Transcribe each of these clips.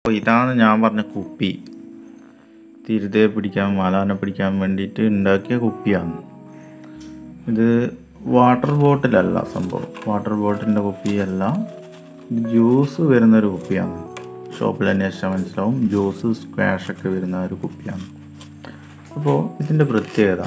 അപ്പോൾ ഇതാണ് ഞാൻ പറഞ്ഞ കുപ്പി തിരുതയെ പിടിക്കാൻ മാലാനെ പിടിക്കാൻ വേണ്ടിയിട്ട് ഉണ്ടാക്കിയ കുപ്പിയാണ് ഇത് വാട്ടർ ബോട്ടിലല്ല സംഭവം വാട്ടർ ബോട്ടിലിൻ്റെ കുപ്പിയല്ല ഇത് ജ്യൂസ് വരുന്ന ഒരു കുപ്പിയാണ് ഷോപ്പിൽ അന്വേഷിച്ചാൽ മനസ്സിലാവും ജ്യൂസ് സ്ക്വാഷ് ഒക്കെ വരുന്ന ഒരു കുപ്പിയാണ് അപ്പോൾ ഇതിൻ്റെ പ്രത്യേകത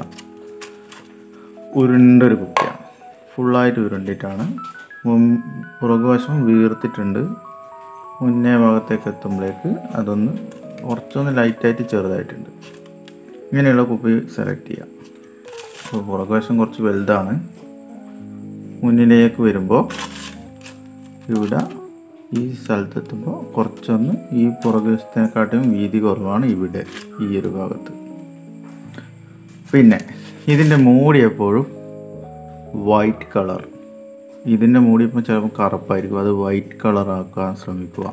ഉരുണ്ടൊരു കുപ്പിയാണ് ഫുള്ളായിട്ട് ഉരുണ്ടിട്ടാണ് മുൻ- പുറകുവശം വീർത്തിട്ടുണ്ട് മുന്നേ ഭാഗത്തേക്ക് എത്തുമ്പോഴേക്ക് അതൊന്ന് കുറച്ചൊന്ന് ലൈറ്റായിട്ട് ചെറുതായിട്ടുണ്ട് ഇങ്ങനെയുള്ള കുപ്പി സെലക്ട് ചെയ്യാം അപ്പോൾ പുറകുവശം കുറച്ച് വലുതാണ് മുന്നിലേക്ക് വരുമ്പോൾ ഇവിടെ ഈ സ്ഥലത്തെത്തുമ്പോൾ കുറച്ചൊന്ന് ഈ പുറകുവശത്തിനെക്കാട്ടിയും വീതി കുറവാണ് ഇവിടെ ഈ ഒരു ഭാഗത്ത് പിന്നെ ഇതിൻ്റെ മൂടി എപ്പോഴും വൈറ്റ് കളർ ഇതിൻ്റെ മൂടി ഇപ്പോൾ ചിലപ്പോൾ കറുപ്പായിരിക്കും അത് വൈറ്റ് കളറാക്കാൻ ശ്രമിക്കുക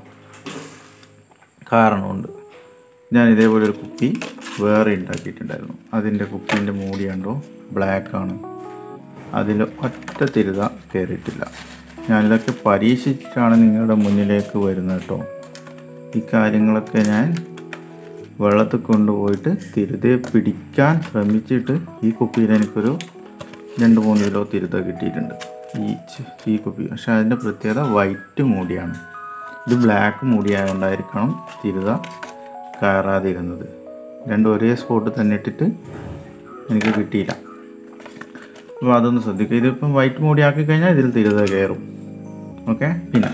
കാരണമുണ്ട് ഞാൻ ഇതേപോലെ ഒരു കുപ്പി വേറെ ഉണ്ടാക്കിയിട്ടുണ്ടായിരുന്നു അതിൻ്റെ കുപ്പീൻ്റെ മൂടി കണ്ടോ ബ്ലാക്കാണ് അതിൽ ഒറ്റ തിരുത കയറിയിട്ടില്ല ഞാനിതൊക്കെ പരീക്ഷിച്ചിട്ടാണ് നിങ്ങളുടെ മുന്നിലേക്ക് വരുന്നത് കേട്ടോ ഈ കാര്യങ്ങളൊക്കെ ഞാൻ വെള്ളത്തിൽ കൊണ്ടുപോയിട്ട് തിരുതയെ പിടിക്കാൻ ശ്രമിച്ചിട്ട് ഈ കുപ്പിയിൽ എനിക്കൊരു രണ്ട് മൂന്ന് കിലോ തിരുത കിട്ടിയിട്ടുണ്ട് ഈ ച്- ഈ കുപ്പി പക്ഷേ അതിൻ്റെ പ്രത്യേകത വൈറ്റ് മൂടിയാണ് ഇത് ബ്ലാക്ക് മൂടിയായതുകൊണ്ടായിരിക്കണം തിരുത കയറാതിരുന്നത് രണ്ടും ഒരേ സ്പോട്ടിൽ തന്നെ ഇട്ടിട്ട് എനിക്ക് കിട്ടിയില്ല അപ്പോൾ അതൊന്ന് ശ്രദ്ധിക്കുക ഇതിപ്പം വൈറ്റ് മൂടി ആക്കി കഴിഞ്ഞാൽ ഇതിൽ തിരുത കയറും ഓക്കെ പിന്നെ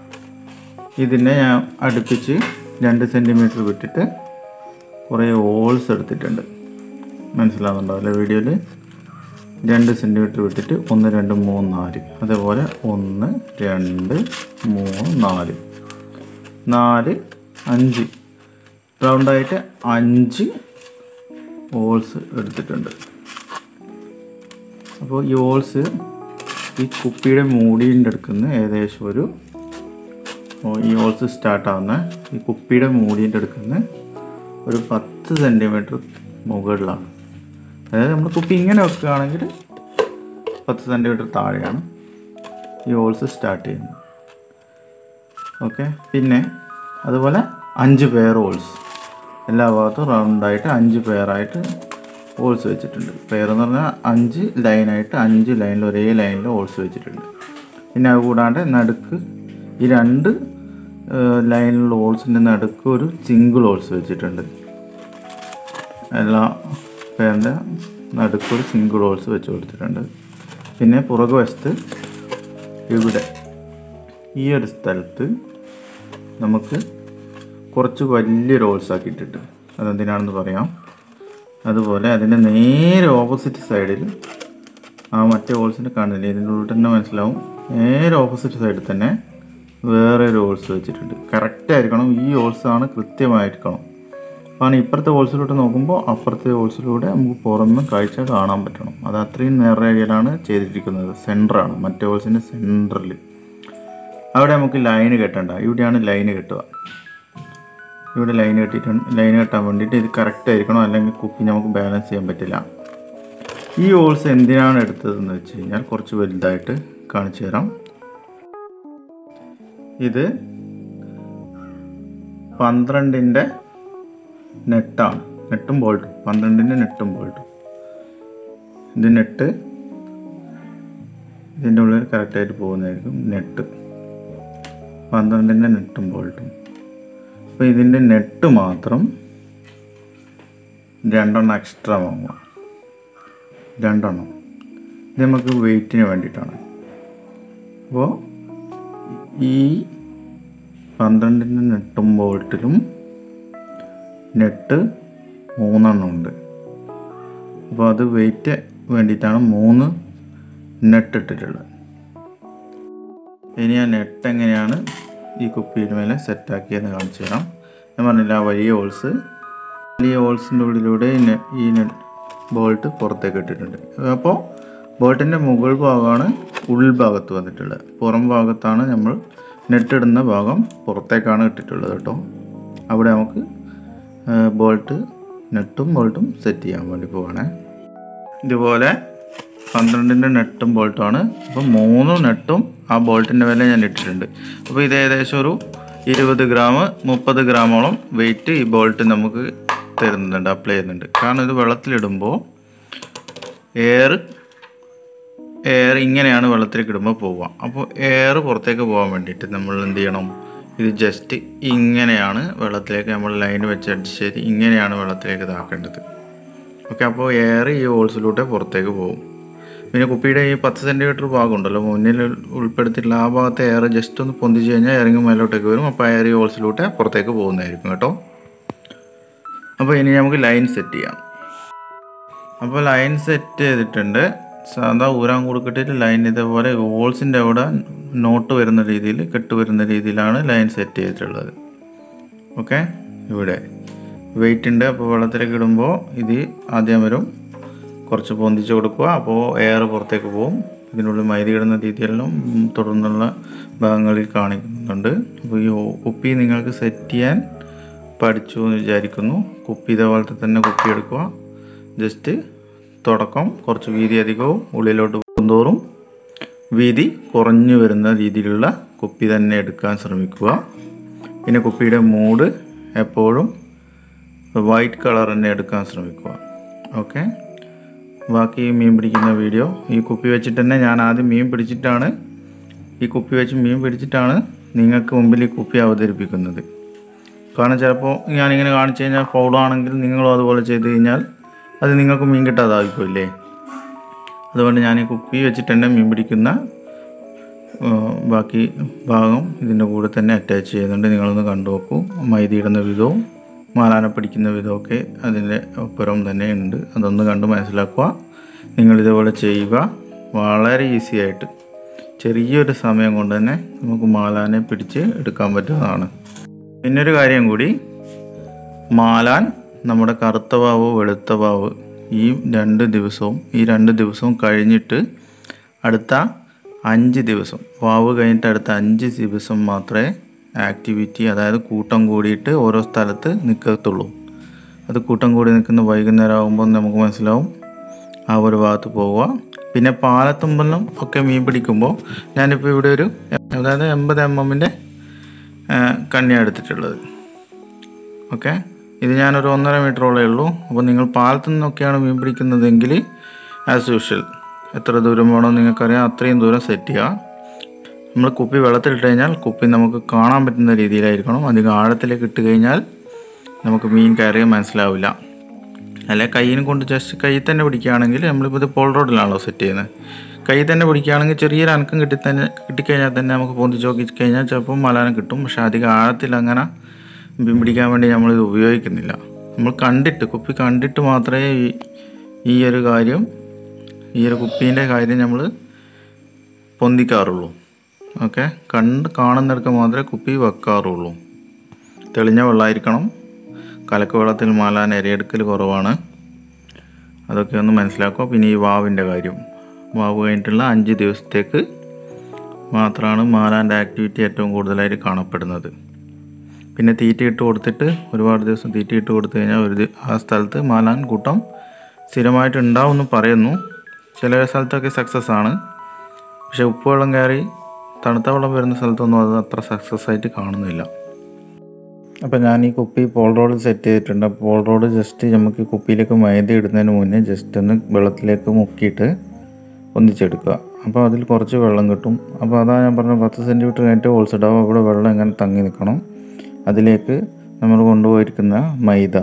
ഇതിനെ ഞാൻ അടുപ്പിച്ച് രണ്ട് സെൻറ്റിമീറ്റർ വിട്ടിട്ട് കുറേ ഹോൾസ് എടുത്തിട്ടുണ്ട് മനസ്സിലാവുന്നുണ്ടാവില്ല വീഡിയോയിൽ രണ്ട് സെൻറ്റിമീറ്റർ വിട്ടിട്ട് ഒന്ന് രണ്ട് മൂന്ന് നാല് അതേപോലെ ഒന്ന് രണ്ട് മൂന്ന് നാല് നാല് അഞ്ച് റൗണ്ടായിട്ട് അഞ്ച് ഹോൾസ് എടുത്തിട്ടുണ്ട് അപ്പോൾ ഈ ഹോൾസ് ഈ കുപ്പിയുടെ മൂടിൻ്റെ അടുക്കുന്ന ഏകദേശം ഒരു ഓ, ഈ ഹോൾസ് സ്റ്റാർട്ടാവുന്ന ഈ കുപ്പിയുടെ മൂടിൻ്റെ അടുക്കുന്ന ഒരു പത്ത് സെൻറ്റിമീറ്റർ മുകളിലാണ് അതായത് നമ്മൾ കുപ്പി ഇങ്ങനെ വെക്കുകയാണെങ്കിൽ പത്ത് സെൻറ്റിമീറ്റർ താഴെയാണ് ഈ ഹോൾസ് സ്റ്റാർട്ട് ചെയ്യുന്നത് ഓക്കെ പിന്നെ അതുപോലെ അഞ്ച് പെയർ ഹോൾസ് എല്ലാ ഭാഗത്തും റൗണ്ടായിട്ട് അഞ്ച് പെയറായിട്ട് ഹോൾസ് വെച്ചിട്ടുണ്ട് പെയർ എന്ന് പറഞ്ഞാൽ അഞ്ച് ലൈനായിട്ട് അഞ്ച് ലൈനിൽ ഒരേ ലൈനിൽ ഹോൾസ് വെച്ചിട്ടുണ്ട് പിന്നെ അത് കൂടാണ്ട് നടുക്ക് ഈ രണ്ട് ലൈനിലുള്ള ഹോൾസിൻ്റെ നടുക്ക് ഒരു സിംഗിൾ ഹോൾസ് വെച്ചിട്ടുണ്ട് എല്ലാ പേരിൻ്റെ നടുക്കൊരു സിംഗിൾ ഹോൾസ് വെച്ച് കൊടുത്തിട്ടുണ്ട് പിന്നെ പുറകുവശത്ത് ഇവിടെ ഈ ഒരു സ്ഥലത്ത് നമുക്ക് കുറച്ച് വലിയൊരു ഹോൾസ് ആക്കിയിട്ടിട്ട് അതെന്തിനാണെന്ന് പറയാം അതുപോലെ അതിൻ്റെ നേരെ ഓപ്പോസിറ്റ് സൈഡിൽ ആ മറ്റേ ഹോൾസിൻ്റെ കാണുന്നില്ല ഇതിൻ്റെ ഉള്ളിൽ തന്നെ മനസ്സിലാവും നേരെ ഓപ്പോസിറ്റ് സൈഡിൽ തന്നെ വേറെ ഒരു ഹോൾസ് വെച്ചിട്ടുണ്ട് കറക്റ്റ് ആയിരിക്കണം ഈ ഹോൾസാണ് കൃത്യമായിരിക്കണം അപ്പോൾ ഇപ്പുറത്തെ ഹോൾസിലോട്ട് നോക്കുമ്പോൾ അപ്പുറത്തെ ഹോൾസിലൂടെ നമുക്ക് പുറമെ കാഴ്ച കാണാൻ പറ്റണം അത് അത്രയും നേർരേഖയിലാണ് ചെയ്തിരിക്കുന്നത് സെൻറ്ററാണ് മറ്റേ ഹോൾസിൻ്റെ സെൻറ്ററിൽ അവിടെ നമുക്ക് ലൈന് കെട്ടണ്ട ഇവിടെയാണ് ലൈന് കെട്ടുക ഇവിടെ ലൈൻ കെട്ടിയിട്ടുണ്ട് ലൈൻ കെട്ടാൻ വേണ്ടിയിട്ട് ഇത് കറക്റ്റ് ആയിരിക്കണം അല്ലെങ്കിൽ കുപ്പി നമുക്ക് ബാലൻസ് ചെയ്യാൻ പറ്റില്ല ഈ ഹോൾസ് എന്തിനാണ് എടുത്തതെന്ന് വെച്ച് കഴിഞ്ഞാൽ കുറച്ച് വലുതായിട്ട് കാണിച്ചു തരാം ഇത് പന്ത്രണ്ടിൻ്റെ നെട്ടാണ് നെട്ടും ബോൾട്ടും പന്ത്രണ്ടിൻ്റെ നെട്ടും ബോൾട്ടും ഇത് നെട്ട് ഇതിൻ്റെ ഉള്ളിൽ കറക്റ്റായിട്ട് പോകുന്നതായിരിക്കും നെട്ട് പന്ത്രണ്ടിൻ്റെ നെട്ടും ബോൾട്ടും അപ്പോൾ ഇതിൻ്റെ നെട്ട് മാത്രം രണ്ടെണ്ണം എക്സ്ട്രാ വാങ്ങുക രണ്ടെണ്ണം ഇത് നമുക്ക് വെയിറ്റിന് വേണ്ടിയിട്ടാണ് അപ്പോൾ ഈ പന്ത്രണ്ടിൻ്റെ നെട്ടും ബോൾട്ടിലും നെട്ട് മൂന്നെണ്ണം ഉണ്ട് അപ്പോൾ അത് വെയിറ്റ് വേണ്ടിയിട്ടാണ് മൂന്ന് നെട്ട് ഇട്ടിട്ടുള്ളത് ഇനി ആ നെട്ട് എങ്ങനെയാണ് ഈ കുപ്പിയുടെ മേലെ സെറ്റാക്കിയെന്ന് കാണിച്ചു തരാം ഞാൻ പറഞ്ഞില്ല ആ വലിയ ഹോൾസ് വലിയ ഹോൾസിൻ്റെ ഉള്ളിലൂടെ ഈ നെ- ഈ നെ- ബോൾട്ട് പുറത്തേക്ക് ഇട്ടിട്ടുണ്ട് അപ്പോൾ ബോൾട്ടിൻ്റെ മുകൾ ഭാഗമാണ് ഉൾഭാഗത്ത് വന്നിട്ടുള്ളത് പുറം ഭാഗത്താണ് നമ്മൾ നെട്ടിടുന്ന ഭാഗം പുറത്തേക്കാണ് ഇട്ടിട്ടുള്ളത് കേട്ടോ അവിടെ നമുക്ക് ആ, ബോൾട്ട് നെട്ടും ബോൾട്ടും സെറ്റ് ചെയ്യാൻ വേണ്ടി പോവാണേ ഇതുപോലെ പന്ത്രണ്ടിൻ്റെ നെട്ടും ബോൾട്ടുമാണ് അപ്പോൾ മൂന്ന് നെട്ടും ആ ബോൾട്ടിൻ്റെ വില ഞാൻ ഇട്ടിട്ടുണ്ട് അപ്പോൾ ഇത് ഏകദേശം ഒരു ഇരുപത് ഗ്രാം മുപ്പത് ഗ്രാമോളം വെയിറ്റ് ഈ ബോൾട്ട് നമുക്ക് തരുന്നുണ്ട് അപ്ലൈ ചെയ്യുന്നുണ്ട് കാരണം ഇത് വെള്ളത്തിലിടുമ്പോൾ എയർ എയർ ഇങ്ങനെയാണ് വെള്ളത്തിലേക്ക് ഇടുമ്പോൾ പോവുക അപ്പോൾ എയർ പുറത്തേക്ക് പോകാൻ വേണ്ടിയിട്ട് നമ്മൾ എന്ത് ചെയ്യണം ഇത് ജസ്റ്റ് ഇങ്ങനെയാണ് വെള്ളത്തിലേക്ക് നമ്മൾ ലൈൻ വെച്ച് അടിച്ചത് ഇങ്ങനെയാണ് വെള്ളത്തിലേക്ക് ഇതാക്കേണ്ടത് ഓക്കെ അപ്പോൾ എയർ ഈ ഹോൾസിലൂടെ പുറത്തേക്ക് പോകും പിന്നെ കുപ്പിയുടെ ഈ പത്ത് സെൻറ്റിമീറ്റർ ഭാഗം ഉണ്ടല്ലോ മുന്നിൽ ഉൾപ്പെടുത്തിയിട്ടുള്ള ആ ഭാഗത്തെ എയർ ജസ്റ്റ് ഒന്ന് പൊന്തിച്ച് കഴിഞ്ഞാൽ ഇറങ്ങി മേലോട്ടേക്ക് വരും അപ്പോൾ എയർ ഈ ഹോൾസിലൂടെ പുറത്തേക്ക് പോകുന്നതായിരിക്കും കേട്ടോ അപ്പോൾ ഇനി നമുക്ക് ലൈൻ സെറ്റ് ചെയ്യാം അപ്പോൾ ലൈൻ സെറ്റ് ചെയ്തിട്ടുണ്ട് സാധാ ഊരാൻ കൊടുക്കിട്ടിട്ട് ലൈൻ ഇതേപോലെ ഹോൾസിൻ്റെ അവിടെ നോട്ട് വരുന്ന രീതിയിൽ കെട്ട് വരുന്ന രീതിയിലാണ് ലൈൻ സെറ്റ് ചെയ്തിട്ടുള്ളത് ഓക്കെ ഇവിടെ വെയിറ്റ് ഉണ്ട് അപ്പോൾ വെള്ളത്തിലേക്ക് ഇടുമ്പോൾ ഇത് ആദ്യം വരും കുറച്ച് പൊന്തിച്ച് കൊടുക്കുക അപ്പോൾ എയർ പുറത്തേക്ക് പോകും ഇതിനുള്ളിൽ മൈദ ഇടുന്ന രീതിയെല്ലാം ഉം, തുടർന്നുള്ള ഭാഗങ്ങളിൽ കാണിക്കുന്നുണ്ട് അപ്പോൾ ഈ കുപ്പി നിങ്ങൾക്ക് സെറ്റ് ചെയ്യാൻ പഠിച്ചു എന്ന് വിചാരിക്കുന്നു കുപ്പി ഇതേപോലത്തെ തന്നെ കുപ്പി എടുക്കുക ജസ്റ്റ് തുടക്കം കുറച്ച് വീതി അധികവും ഉള്ളിലോട്ട് പോകുന്തോറും വീതി കുറഞ്ഞു വരുന്ന രീതിയിലുള്ള കുപ്പി തന്നെ എടുക്കാൻ ശ്രമിക്കുക പിന്നെ കുപ്പിയുടെ മൂഡ് എപ്പോഴും വൈറ്റ് കളർ തന്നെ എടുക്കാൻ ശ്രമിക്കുക ഓക്കെ ബാക്കി മീൻ പിടിക്കുന്ന വീഡിയോ ഈ കുപ്പി വെച്ചിട്ട് തന്നെ ഞാൻ ആദ്യം മീൻ പിടിച്ചിട്ടാണ് ഈ കുപ്പി വെച്ച് മീൻ പിടിച്ചിട്ടാണ് നിങ്ങൾക്ക് മുമ്പിൽ ഈ കുപ്പി അവതരിപ്പിക്കുന്നത് കാരണം ചിലപ്പോൾ ഞാനിങ്ങനെ കാണിച്ചു കഴിഞ്ഞാൽ ഫൗളാണെങ്കിൽ നിങ്ങളും അതുപോലെ ചെയ്ത് കഴിഞ്ഞാൽ അത് നിങ്ങൾക്ക് മീൻ കിട്ടാതായിപ്പോയില്ലേ അതുകൊണ്ട് ഞാൻ ഈ കുപ്പി വെച്ചിട്ട് തന്നെ മീൻ പിടിക്കുന്ന ആ, ബാക്കി ഭാഗം ഇതിൻ്റെ കൂടെ തന്നെ അറ്റാച്ച് ചെയ്യുന്നുണ്ട് നിങ്ങളൊന്ന് കണ്ടു നോക്കൂ മൈദ ഇടുന്ന വിധവും മാലാന പിടിക്കുന്ന വിധമൊക്കെ അതിൻ്റെ ഒപ്പരം തന്നെ ഉണ്ട് അതൊന്ന് കണ്ട് മനസ്സിലാക്കുക നിങ്ങൾ ഇതേപോലെ ചെയ്യുക വളരെ ഈസി ആയിട്ട് ചെറിയൊരു സമയം കൊണ്ട് തന്നെ നമുക്ക് മാലാനെ പിടിച്ച് എടുക്കാൻ പറ്റുന്നതാണ് പിന്നൊരു കാര്യം കൂടി മാലാൻ നമ്മുടെ കറുത്ത വാവ് വെളുത്ത വാവ് ഈ രണ്ട് ദിവസവും ഈ രണ്ട് ദിവസവും കഴിഞ്ഞിട്ട് അടുത്ത അഞ്ച് ദിവസം വാവ് കഴിഞ്ഞിട്ട് അടുത്ത അഞ്ച് ദിവസം മാത്രമേ ആക്ടിവിറ്റി അതായത് കൂട്ടം കൂടിയിട്ട് ഓരോ സ്ഥലത്ത് നിൽക്കത്തുള്ളൂ അത് കൂട്ടം കൂടി നിൽക്കുന്ന വൈകുന്നേരം ആകുമ്പോൾ നമുക്ക് മനസ്സിലാവും ആ ഒരു ഭാഗത്ത് പോവുക പിന്നെ പാലത്തുമ്പലം ഒക്കെ മീൻ പിടിക്കുമ്പോൾ ഞാനിപ്പോൾ ഇവിടെ ഒരു അതായത് എൺപത് എം എമ്മിൻ്റെ കണ്ണിയാണ് എടുത്തിട്ടുള്ളത് ഓക്കെ ഇത് ഞാനൊരു ഒന്നര മീറ്ററോളേ ഉള്ളൂ അപ്പോൾ നിങ്ങൾ പാലത്തു നിന്നൊക്കെയാണ് മീൻ പിടിക്കുന്നതെങ്കിൽ ആസ് യൂഷ്വൽ എത്ര ദൂരം വേണോ നിങ്ങൾക്കറിയാം അത്രയും ദൂരം സെറ്റ് ചെയ്യുക നമ്മൾ കുപ്പി വെള്ളത്തിലിട്ട് കഴിഞ്ഞാൽ കുപ്പി നമുക്ക് കാണാൻ പറ്റുന്ന രീതിയിലായിരിക്കണം അധികം ആഴത്തിലേക്ക് ഇട്ട് കഴിഞ്ഞാൽ നമുക്ക് മീൻ കയറിയാൽ മനസ്സിലാവില്ല അല്ലെ കയ്യിനും കൊണ്ട് ജസ്റ്റ് കൈ തന്നെ പിടിക്കുകയാണെങ്കിൽ നമ്മളിപ്പോൾ ഇത് പോൾ റോഡിലാണല്ലോ സെറ്റ് ചെയ്യുന്നത് കൈ തന്നെ പിടിക്കുകയാണെങ്കിൽ ചെറിയൊരു അനക്കം കിട്ടി തന്നെ കിട്ടിക്കഴിഞ്ഞാൽ തന്നെ നമുക്ക് പൊന്തിച്ച് നോക്കി കഴിഞ്ഞാൽ ചിലപ്പോൾ മലാനം കിട്ടും പക്ഷേ അധികം ആഴത്തിൽ അങ്ങനെ മീൻ പിടിക്കാൻ വേണ്ടി നമ്മളിത് ഉപയോഗിക്കുന്നില്ല നമ്മൾ കണ്ടിട്ട് കുപ്പി കണ്ടിട്ട് മാത്രമേ ഈ ഈ ഒരു കാര്യം ഈ ഒരു കുപ്പീൻ്റെ കാര്യം നമ്മൾ പൊന്തിക്കാറുള്ളൂ ഓക്കെ കണ്ട് കാണുന്നിടക്ക് മാത്രമേ കുപ്പി വെക്കാറുള്ളൂ തെളിഞ്ഞ വെള്ളമായിരിക്കണം കലക്ക് വെള്ളത്തിൽ മാലാൻ ഇരയെടുക്കൽ കുറവാണ് അതൊക്കെ ഒന്ന് മനസ്സിലാക്കുക പിന്നെ ഈ വാവിൻ്റെ കാര്യം വാവ് കഴിഞ്ഞിട്ടുള്ള അഞ്ച് ദിവസത്തേക്ക് മാത്രമാണ് മാലാൻ്റെ ആക്ടിവിറ്റി ഏറ്റവും കൂടുതലായിട്ട് കാണപ്പെടുന്നത് പിന്നെ തീറ്റ ഇട്ട് കൊടുത്തിട്ട് ഒരുപാട് ദിവസം തീറ്റ ഇട്ട് കൊടുത്തു കഴിഞ്ഞാൽ ഒരു ദി- ആ സ്ഥലത്ത് മാലാൻ കൂട്ടം സ്ഥിരമായിട്ട് ഉണ്ടാവുമെന്ന് പറയുന്നു ചില സ്ഥലത്തൊക്കെ സക്സസ് ആണ് പക്ഷേ ഉപ്പുവെള്ളം കയറി തണുത്ത വെള്ളം വരുന്ന സ്ഥലത്തൊന്നും അത് അത്ര സക്സസ് ആയിട്ട് കാണുന്നില്ല അപ്പോൾ ഞാൻ ഈ കുപ്പി പോൾ റോഡ് സെറ്റ് ചെയ്തിട്ടുണ്ട് അപ്പോൾ പോൾ റോഡ് ജസ്റ്റ് നമുക്ക് ഈ കുപ്പിയിലേക്ക് മൈദ ഇടുന്നതിന് മുന്നേ ജസ്റ്റ് ഒന്ന് വെള്ളത്തിലേക്ക് മുക്കിയിട്ട് ഒന്നിച്ചെടുക്കുക അപ്പോൾ അതിൽ കുറച്ച് വെള്ളം കിട്ടും അപ്പോൾ അതാ ഞാൻ പറഞ്ഞ പത്ത് സെൻറ്റിമീറ്റർ കഴിഞ്ഞിട്ട് ഹോൾസ് ഇടാവും അവിടെ വെള്ളം എങ്ങനെ തങ്ങി നിൽക്കണം അതിലേക്ക് നമ്മൾ കൊണ്ടുപോയിരിക്കുന്ന മൈദ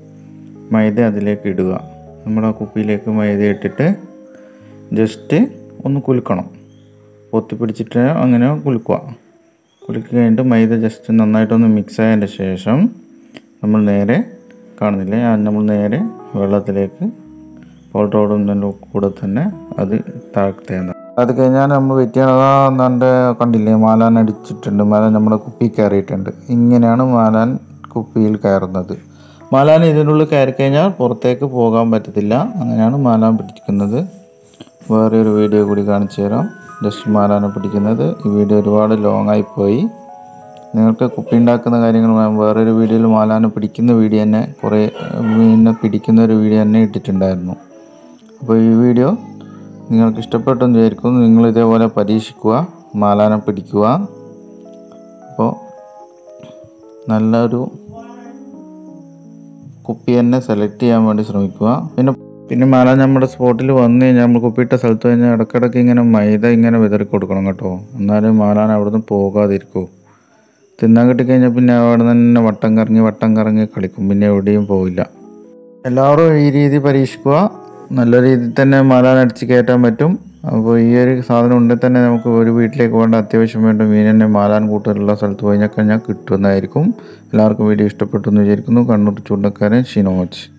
മൈദ അതിലേക്ക് ഇടുക നമ്മുടെ ആ കുപ്പിയിലേക്ക് മൈദ ഇട്ടിട്ട് ജസ്റ്റ് ഒന്ന് കുലുക്കണം പൊത്തി പിടിച്ചിട്ട് അങ്ങനെ കുലുക്കുക കുലുക്കി കഴിഞ്ഞിട്ട് മൈദ ജസ്റ്റ് നന്നായിട്ടൊന്ന് മിക്സ് ആയതിൻ്റെ ശേഷം നമ്മൾ നേരെ കാണുന്നില്ലേ ആ നമ്മൾ നേരെ വെള്ളത്തിലേക്ക് പൗഡറോടും തന്നെ കൂടെ തന്നെ അത് താഴ്ത്തേന്ന് അത് കഴിഞ്ഞാൽ നമ്മൾ വെയിറ്റ് ചെയ്യണം അതാ എൻ്റെ കണ്ടില്ലേ മാലാൻ അടിച്ചിട്ടുണ്ട് മാലാൻ നമ്മുടെ കുപ്പി കയറിയിട്ടുണ്ട് ഇങ്ങനെയാണ് മാലാൻ കുപ്പിയിൽ കയറുന്നത് മാലാൻ ഇതിനുള്ളിൽ കയറി കഴിഞ്ഞാൽ പുറത്തേക്ക് പോകാൻ പറ്റത്തില്ല അങ്ങനെയാണ് മാലാൻ പിടിക്കുന്നത് വേറെ ഒരു വീഡിയോ കൂടി കാണിച്ചു തരാം ജസ്റ്റ് മാലാനെ പിടിക്കുന്നത് ഈ വീഡിയോ ഒരുപാട് ലോങ് ആയി പോയി നിങ്ങൾക്ക് കുപ്പി ഉണ്ടാക്കുന്ന കാര്യങ്ങൾ ഞാൻ വേറൊരു വീഡിയോയിൽ മാലാനെ പിടിക്കുന്ന വീഡിയോ തന്നെ കുറേ ഏഹ്, മീനിനെ പിടിക്കുന്ന ഒരു വീഡിയോ തന്നെ ഇട്ടിട്ടുണ്ടായിരുന്നു അപ്പോൾ ഈ വീഡിയോ നിങ്ങൾക്ക് ഇഷ്ടപ്പെട്ടെന്ന് വിചാരിക്കുന്നു നിങ്ങൾ ഇതേപോലെ പരീക്ഷിക്കുക മാലാനെ പിടിക്കുക അപ്പോൾ നല്ലൊരു കുപ്പി തന്നെ സെലക്ട് ചെയ്യാൻ വേണ്ടി ശ്രമിക്കുക പിന്നെ പിന്നെ മല നമ്മുടെ സ്പോട്ടിൽ വന്ന് കഴിഞ്ഞാൽ നമ്മൾ കുപ്പിയിട്ട സ്ഥലത്ത് കഴിഞ്ഞാൽ ഇടയ്ക്കിടയ്ക്ക് ഇങ്ങനെ മൈദ ഇങ്ങനെ വിതറി കൊടുക്കണം കേട്ടോ എന്നാലും മാലാൻ അവിടെ നിന്ന് പോകാതിരിക്കൂ തിന്നാൻ കിട്ടിക്കഴിഞ്ഞാൽ പിന്നെ അവിടെ തന്നെ വട്ടം കറങ്ങി വട്ടം കറങ്ങി കളിക്കും പിന്നെ എവിടെയും പോവില്ല എല്ലാവരും ഈ രീതി പരീക്ഷിക്കുക നല്ല രീതിയിൽ തന്നെ മാലാൻ അടിച്ച് കയറ്റാൻ പറ്റും അപ്പോൾ ഈ ഒരു സാധനം ഉണ്ടെങ്കിൽ തന്നെ നമുക്ക് ഒരു വീട്ടിലേക്ക് വേണ്ട അത്യാവശ്യം വേണ്ട മീൻ തന്നെ മാലാൻ കൂട്ടലുള്ള സ്ഥലത്ത് പോയി കഴിഞ്ഞാൽ കിട്ടുന്നതായിരിക്കും എല്ലാവർക്കും വീഡിയോ ഇഷ്ടപ്പെട്ടു എന്ന് വിചാരിക്കുന്നു കണ്ണൂർ ചൂണ്ടക്കാരൻ ഷിനോജ്